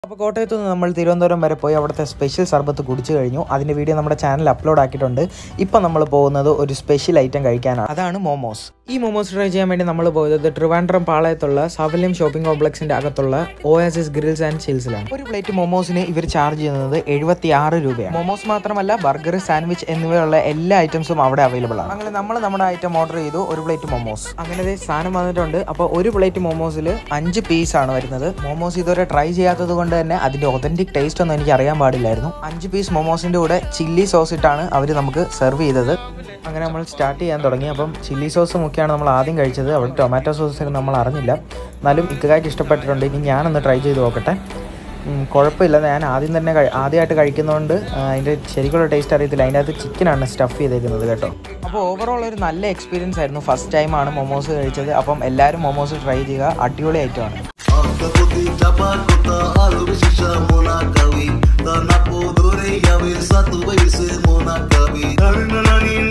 അപ്പോൾ കോട്ടയത്ത് നിന്ന് നമ്മൾ തിരുവനന്തപുരം വരെ പോയി അവിടുത്തെ സ്പെഷ്യൽ സർബത്ത് കുടിച്ചു കഴിഞ്ഞു അതിൻ്റെ വീഡിയോ നമ്മുടെ ചാനൽ അപ്ലോഡ് ആക്കിയിട്ടുണ്ട് ഇപ്പം നമ്മൾ പോകുന്നത് ഒരു സ്പെഷ്യൽ ഐറ്റം കഴിക്കാനാണ് അതാണ് മോമോസ് ഈ മോമോസ് ട്രൈ ചെയ്യാൻ വേണ്ടി നമ്മൾ പോയത് ട്രിവാൻഡ്രം പാളയത്തുള്ള സാഫല്യം ഷോപ്പിംഗ് കോംപ്ലക്സിൻ്റെ അകത്തുള്ള ഓയാസിസ് ഗ്രിൽസ് ആൻഡ് ചിൽസിലാണ് ഒരു പ്ലേറ്റ് മോമോസിന് ഇവർ ചാർജ് ചെയ്യുന്നത് എഴുപത്തി ആറ് രൂപയാണ് മോമോസ് മാത്രമല്ല ബർഗർ സാൻഡ്വിച്ച് എന്നിവയുള്ള എല്ലാ ഐറ്റംസും അവിടെ അവൈലബിൾ ആണ് അങ്ങനെ നമ്മൾ നമ്മുടെ ഐറ്റം ഓർഡർ ചെയ്തു ഒരു പ്ലേറ്റ് മോമോസ് അങ്ങനെ ദേ സാധനം വന്നിട്ടുണ്ട് അപ്പോൾ ഒരു പ്ലേറ്റ് മോമോസിൽ അഞ്ച് പീസ് ആണ് വരുന്നത് മോമോസ് ഇതുവരെ ട്രൈ ചെയ്യാത്തത് കൊണ്ട് തന്നെ അതിന്റെ ഒതന്റിക് ടേസ്റ്റ് ഒന്നും എനിക്ക് അറിയാൻ പാടില്ലായിരുന്നു അഞ്ച് പീസ് മോമോസിന്റെ കൂടെ ചില്ലി സോസ് ഇട്ടാണ് അവർ നമുക്ക് സെർവ് ചെയ്തത് അങ്ങനെ നമ്മൾ സ്റ്റാർട്ട് ചെയ്യാൻ തുടങ്ങി അപ്പം ചില്ലി സോസ് മുഖ്യമാണ് നമ്മൾ ആദ്യം കഴിച്ചത് അവിടെ ടൊമാറ്റോ സോസ് നമ്മൾ അറിഞ്ഞില്ല എന്നാലും ഇക്കായിട്ട് ഇഷ്ടപ്പെട്ടിട്ടുണ്ട് ഇനി ഞാനൊന്ന് ട്രൈ ചെയ്ത് നോക്കട്ടെ ഉം, കുഴപ്പമില്ല ഞാൻ ആദ്യം തന്നെ കഴി- ആദ്യമായിട്ട് കഴിക്കുന്നതുകൊണ്ട് ആ, അതിൻ്റെ ശരിക്കുള്ള ടേസ്റ്റ് അറിയത്തില്ല അതിൻ്റെ അകത്ത് ചിക്കനാണ് സ്റ്റഫ് ചെയ്തേക്കുന്നത് കേട്ടോ അപ്പോൾ ഓവറോൾ ഒരു നല്ല എക്സ്പീരിയൻസ് ആയിരുന്നു ഫസ്റ്റ് ടൈമാണ് മോമോസ് കഴിച്ചത് അപ്പം എല്ലാവരും മോമോസ് ട്രൈ ചെയ്യുക അടിപൊളി ഐറ്റമാണ് Akabuti tabakuta alubishisha mona kawi Tanapo dure yawe satu baise mona kawi Karina nani